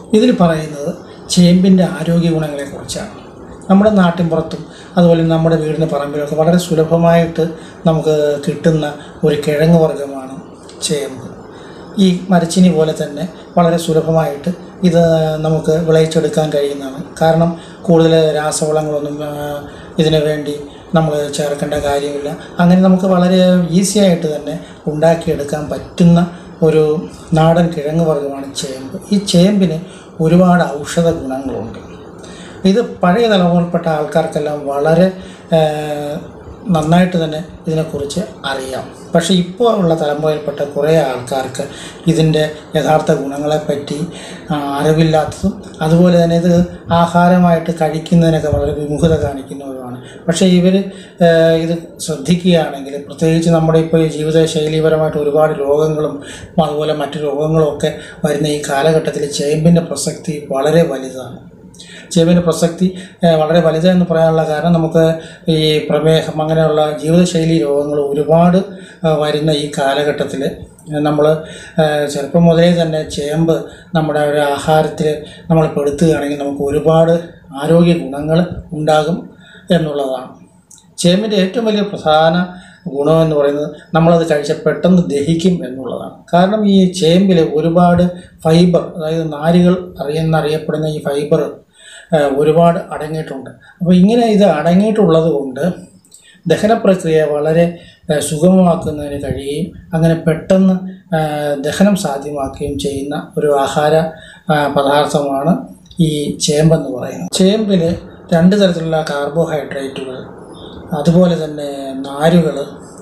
ഇതിൽ പറയുന്നത് ചേമ്പിൻ്റെ ആരോഗ്യ ഗുണങ്ങളെക്കുറിച്ചാണ് നമ്മുടെ നാട്ടിൻപുറത്തും അതുപോലെ നമ്മുടെ വീടിന് പറമ്പിലൊക്കെ വളരെ സുലഭമായിട്ട് നമുക്ക് കിട്ടുന്ന ഒരു കിഴങ്ങ് വർഗ്ഗമാണ് ചേമ്പ് ഈ മരച്ചിനി പോലെ തന്നെ വളരെ സുലഭമായിട്ട് ഇത് നമുക്ക് വിളയിച്ചെടുക്കാൻ കഴിയുന്നതാണ് കാരണം കൂടുതൽ രാസവളങ്ങളൊന്നും ആ, ഇതിനു വേണ്ടി നമ്മൾ ചേർക്കേണ്ട കാര്യമില്ല അങ്ങനെ നമുക്ക് വളരെ ഈസി ആയിട്ട് തന്നെ ഉണ്ടാക്കിയെടുക്കാൻ പറ്റുന്ന ഒരു നാടൻ കിഴങ്ങ് വർഗ്ഗമാണ് ചേമ്പ് ഈ ചേമ്പിന് ഒരുപാട് ഔഷധ ഗുണങ്ങളുണ്ട് ഇത് പഴയ തലമുറയിൽപ്പെട്ട ആൾക്കാർക്കെല്ലാം വളരെ ആ, നന്നായിട്ട് തന്നെ ഇതിനെക്കുറിച്ച് അറിയാം പക്ഷേ ഇപ്പോൾ ഉള്ള തലമുറയിൽപ്പെട്ട കുറേ ആൾക്കാർക്ക് ഇതിൻ്റെ യഥാർത്ഥ ഗുണങ്ങളെപ്പറ്റി ആ, അറിവില്ലാത്തതും അതുപോലെ തന്നെ ഇത് ആഹാരമായിട്ട് കഴിക്കുന്നതിനൊക്കെ വളരെ വിമുഖത കാണിക്കുന്നവരുമാണ് പക്ഷേ ഇവർ ഇത് ശ്രദ്ധിക്കുകയാണെങ്കിൽ പ്രത്യേകിച്ച് നമ്മുടെ ഇപ്പോൾ ഈ ജീവിതശൈലീപരമായിട്ട് ഒരുപാട് രോഗങ്ങളും അതുപോലെ മറ്റു രോഗങ്ങളും ഒക്കെ വരുന്ന ഈ കാലഘട്ടത്തിൽ ചേമ്പിൻ്റെ പ്രസക്തി വളരെ വലുതാണ് ചേമ്പിൻ്റെ പ്രസക്തി ഏഹ്, വളരെ വലുതെന്ന് പറയാനുള്ള കാരണം നമുക്ക് ഈ പ്രമേഹം അങ്ങനെയുള്ള ജീവിതശൈലി രോഗങ്ങൾ ഒരുപാട് ഏഹ്, വരുന്ന ഈ കാലഘട്ടത്തിൽ നമ്മൾ ചെറുപ്പം മുതലേ തന്നെ ചേമ്പ് നമ്മുടെ ഒരു ആഹാരത്തിൽ നമ്മൾ പെടുത്തുകയാണെങ്കിൽ നമുക്ക് ഒരുപാട് ആരോഗ്യ ഗുണങ്ങൾ ഉണ്ടാകും എന്നുള്ളതാണ് ചേമ്പിൻ്റെ ഏറ്റവും വലിയ പ്രധാന ഗുണമെന്ന് പറയുന്നത് നമ്മളത് കഴിച്ചാൽ പെട്ടെന്ന് ദഹിക്കും എന്നുള്ളതാണ് കാരണം ഈ ചേമ്പിൽ ഒരുപാട് ഫൈബർ അതായത് നാരുകൾ അറിയുന്നറിയപ്പെടുന്ന ഈ ഫൈബർ ഏഹ്, ഒരുപാട് അടങ്ങിയിട്ടുണ്ട് അപ്പോൾ ഇങ്ങനെ ഇത് അടങ്ങിയിട്ടുള്ളത് കൊണ്ട് ദഹന പ്രക്രിയ വളരെ ഏഹ്, സുഗമമാക്കുന്നതിന് കഴിയുകയും അങ്ങനെ പെട്ടെന്ന് ഏഹ്, ദഹനം സാധ്യമാക്കുകയും ചെയ്യുന്ന ഒരു ആഹാര ആ, പദാർത്ഥമാണ് ഈ ചേമ്പെന്ന് പറയുന്നത് ചേമ്പിൽ രണ്ട് തരത്തിലുള്ള കാർബോഹൈഡ്രേറ്റുകൾ അതുപോലെ തന്നെ നാരുകൾ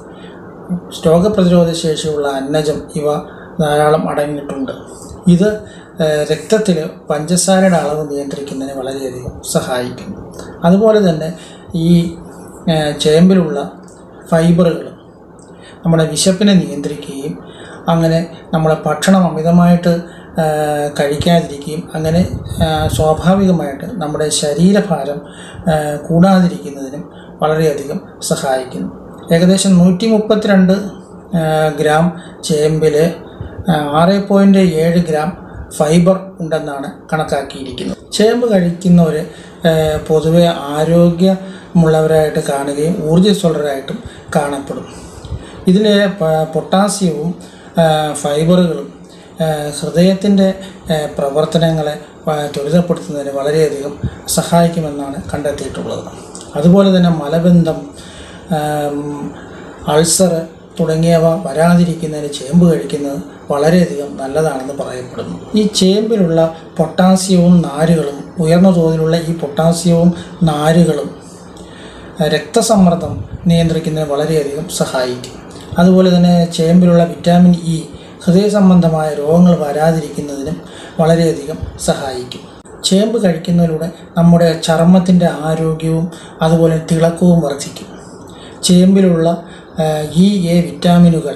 രോഗപ്രതിരോധ ശേഷിയുള്ള അന്നജം ഇവ ധാരാളം അടങ്ങിയിട്ടുണ്ട് ഇത് രക്തത്തിൽ പഞ്ചസാരയുടെ അളവ് നിയന്ത്രിക്കുന്നതിന് വളരെയധികം സഹായിക്കുന്നു അതുപോലെ തന്നെ ഈ ഏഹ്, ചേമ്പിലുള്ള ഫൈബറുകൾ നമ്മുടെ വിശപ്പിനെ നിയന്ത്രിക്കുകയും അങ്ങനെ നമ്മുടെ ഭക്ഷണം അമിതമായിട്ട് ആ, കഴിക്കാതിരിക്കുകയും അങ്ങനെ ആ, സ്വാഭാവികമായിട്ട് നമ്മുടെ ശരീരഭാരം ആ, കൂടാതിരിക്കുന്നതിനും വളരെയധികം സഹായിക്കുന്നു ഏകദേശം നൂറ്റി മുപ്പത്തിരണ്ട് ഗ്രാം ചേമ്പിൽ ആറ് പോയിൻറ്റ് ഏഴ് ഗ്രാം ഫൈബർ ഉണ്ടെന്നാണ് കണക്കാക്കിയിരിക്കുന്നത് ചേമ്പ് കഴിക്കുന്നവർ പൊതുവെ ആരോഗ്യമുള്ളവരായിട്ട് കാണുകയും ഊർജ്ജസ്വലരായിട്ടും കാണപ്പെടും ഇതിലെ പ- പൊട്ടാസ്യവും ആ, ഫൈബറുകളും ആ, ഹൃദയത്തിൻ്റെ ആ, പ്രവർത്തനങ്ങളെ ആ, ത്വരിതപ്പെടുത്തുന്നതിന് വളരെയധികം സഹായിക്കുമെന്നാണ് കണ്ടെത്തിയിട്ടുള്ളത് അതുപോലെ തന്നെ മലബന്ധം ആം, അൾസർ തുടങ്ങിയവ വരാതിരിക്കുന്നതിന് ചേമ്പ് കഴിക്കുന്നത് വളരെയധികം നല്ലതാണെന്ന് പറയപ്പെടുന്നു ഈ ചേമ്പിലുള്ള പൊട്ടാസ്യവും നാരുകളും ഉയർന്ന തോതിലുള്ള ഈ പൊട്ടാസ്യവും നാരുകളും രക്തസമ്മർദ്ദം നിയന്ത്രിക്കുന്നതിന് വളരെയധികം സഹായിക്കും അതുപോലെ തന്നെ ചേമ്പിലുള്ള വിറ്റാമിൻ ഇ ഹൃദയ സംബന്ധമായ രോഗങ്ങൾ വരാതിരിക്കുന്നതിനും വളരെയധികം സഹായിക്കും ചേമ്പ് കഴിക്കുന്നതിലൂടെ നമ്മുടെ ചർമ്മത്തിൻ്റെ ആരോഗ്യവും അതുപോലെ തിളക്കവും വർദ്ധിക്കും ചേമ്പിലുള്ള ആ, ഇ എ വിറ്റാമിനുകൾ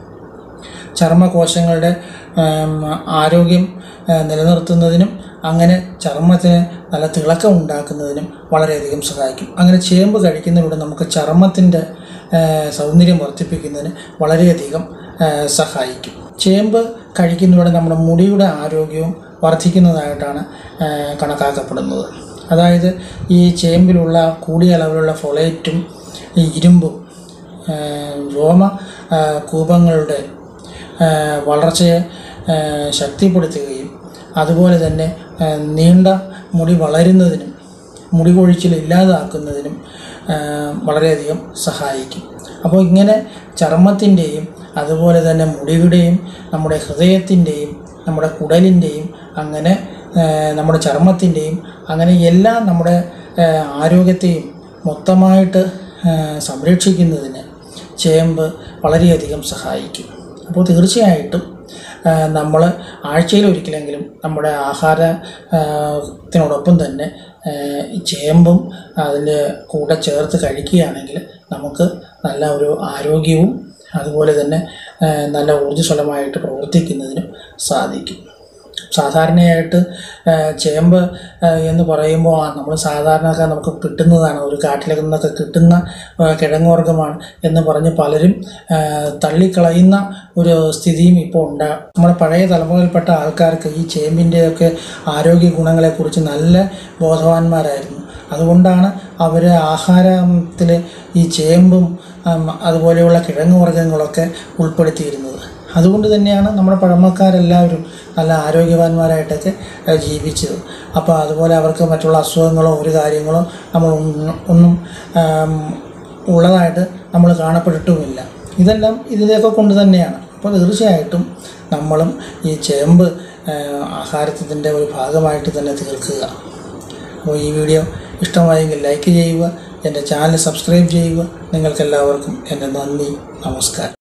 ചർമ്മകോശങ്ങളുടെ ആം, ആരോഗ്യം ആ, നിലനിർത്തുന്നതിനും അങ്ങനെ ചർമ്മത്തിന് നല്ല തിളക്കം ഉണ്ടാക്കുന്നതിനും വളരെയധികം സഹായിക്കും അങ്ങനെ ചേമ്പ് കഴിക്കുന്നതിലൂടെ നമുക്ക് ചർമ്മത്തിൻ്റെ ആ, സൗന്ദര്യം വർദ്ധിപ്പിക്കുന്നതിന് വളരെയധികം ആ, സഹായിക്കും ചേമ്പ് കഴിക്കുന്നതിലൂടെ നമ്മുടെ മുടിയുടെ ആരോഗ്യവും വർദ്ധിക്കുന്നതായിട്ടാണ് ആ, കണക്കാക്കപ്പെടുന്നത് അതായത് ഈ ചേമ്പിലുള്ള കൂടിയ അളവിലുള്ള ഫൊളേറ്റും ഈ ഇരുമ്പും ആ, രോമ ആ, കൂപങ്ങളുടെ ആ, വളർച്ചയെ ആ, ശക്തിപ്പെടുത്തുകയും അതുപോലെ തന്നെ ആ, നീണ്ട മുടി വളരുന്നതിനും മുടി കൊഴിച്ചിൽ ഇല്ലാതാക്കുന്നതിനും ആ, വളരെയധികം സഹായിക്കും അപ്പോൾ ഇങ്ങനെ ചർമ്മത്തിൻ്റെയും അതുപോലെ തന്നെ മുടിയുടെയും നമ്മുടെ ഹൃദയത്തിൻ്റെയും നമ്മുടെ കുടലിൻ്റെയും അങ്ങനെ ആ, നമ്മുടെ ചർമ്മത്തിൻ്റെയും അങ്ങനെ എല്ലാം നമ്മുടെ ആ, ആരോഗ്യത്തെയും മൊത്തമായിട്ട് ആ, സംരക്ഷിക്കുന്നതിന് ചേമ്പ് വളരെയധികം സഹായിക്കും അപ്പോൾ തീർച്ചയായിട്ടും നമ്മൾ ആഴ്ചയിൽ ഒരിക്കലെങ്കിലും നമ്മുടെ ആഹാര ആ, ത്തിനോടൊപ്പം തന്നെ ആ, ഈ ചേമ്പും അതിൻ്റെ കൂടെ ചേർത്ത് കഴിക്കുകയാണെങ്കിൽ നമുക്ക് നല്ല ഒരു ആരോഗ്യവും അതുപോലെ തന്നെ ആ, നല്ല ഊർജ്ജസ്വലമായിട്ട് പ്രവർത്തിക്കുന്നതിനും സാധിക്കും സാധാരണയായിട്ട് ആ, ചേമ്പ് ആ, എന്ന് പറയുമ്പോൾ നമ്മൾ സാധാരണയൊക്കെ നമുക്ക് കിട്ടുന്നതാണ് ഒരു കാട്ടിൽ നിന്നൊക്കെ കിട്ടുന്ന ആ, കിഴങ്ങ് വർഗ്ഗമാണ് എന്ന് പറഞ്ഞ് പലരും ആ, തള്ളിക്കളയുന്ന ഒരു സ്ഥിതിയും ഇപ്പോൾ ഉണ്ട് നമ്മുടെ പഴയ തലമുറയിൽപ്പെട്ട ആൾക്കാർക്ക് ഈ ചേമ്പിൻ്റെയൊക്കെ ആരോഗ്യ ഗുണങ്ങളെക്കുറിച്ച് നല്ല ബോധവാന്മാരായിരുന്നു അതുകൊണ്ടാണ് അവർ ആഹാരത്തിൽ ഈ ചേമ്പും ഉം, അതുപോലെയുള്ള കിഴങ്ങ് വർഗ്ഗങ്ങളൊക്കെ ഉൾപ്പെടുത്തിയിരുന്നത് അതുകൊണ്ട് തന്നെയാണ് നമ്മുടെ പഴമക്കാരെല്ലാവരും നല്ല ആരോഗ്യവാന്മാരായിട്ടൊക്കെ ഏഹ്, ജീവിച്ചത് അപ്പോൾ അതുപോലെ അവർക്ക് മറ്റുള്ള അസുഖങ്ങളോ ഒരു കാര്യങ്ങളോ നമ്മൾ ഒന്നും- ഒന്നും ആം, ഉള്ളതായിട്ട് നമ്മൾ കാണപ്പെട്ടിട്ടുമില്ല ഇതെല്ലാം ഇതിലേക്ക് കൊണ്ട് തന്നെയാണ് അപ്പോൾ തീർച്ചയായിട്ടും നമ്മളും ഈ ചേമ്പ് ഏഹ്, ആഹാരത്തിൻ്റെ ഒരു ഭാഗമായിട്ട് തന്നെ തീർക്കുക അപ്പോൾ ഈ വീഡിയോ ഇഷ്ടമായെങ്കിൽ ലൈക്ക് ചെയ്യുക എൻ്റെ ചാനൽ സബ്സ്ക്രൈബ് ചെയ്യുക നിങ്ങൾക്കെല്ലാവർക്കും എൻ്റെ നന്ദി നമസ്കാരം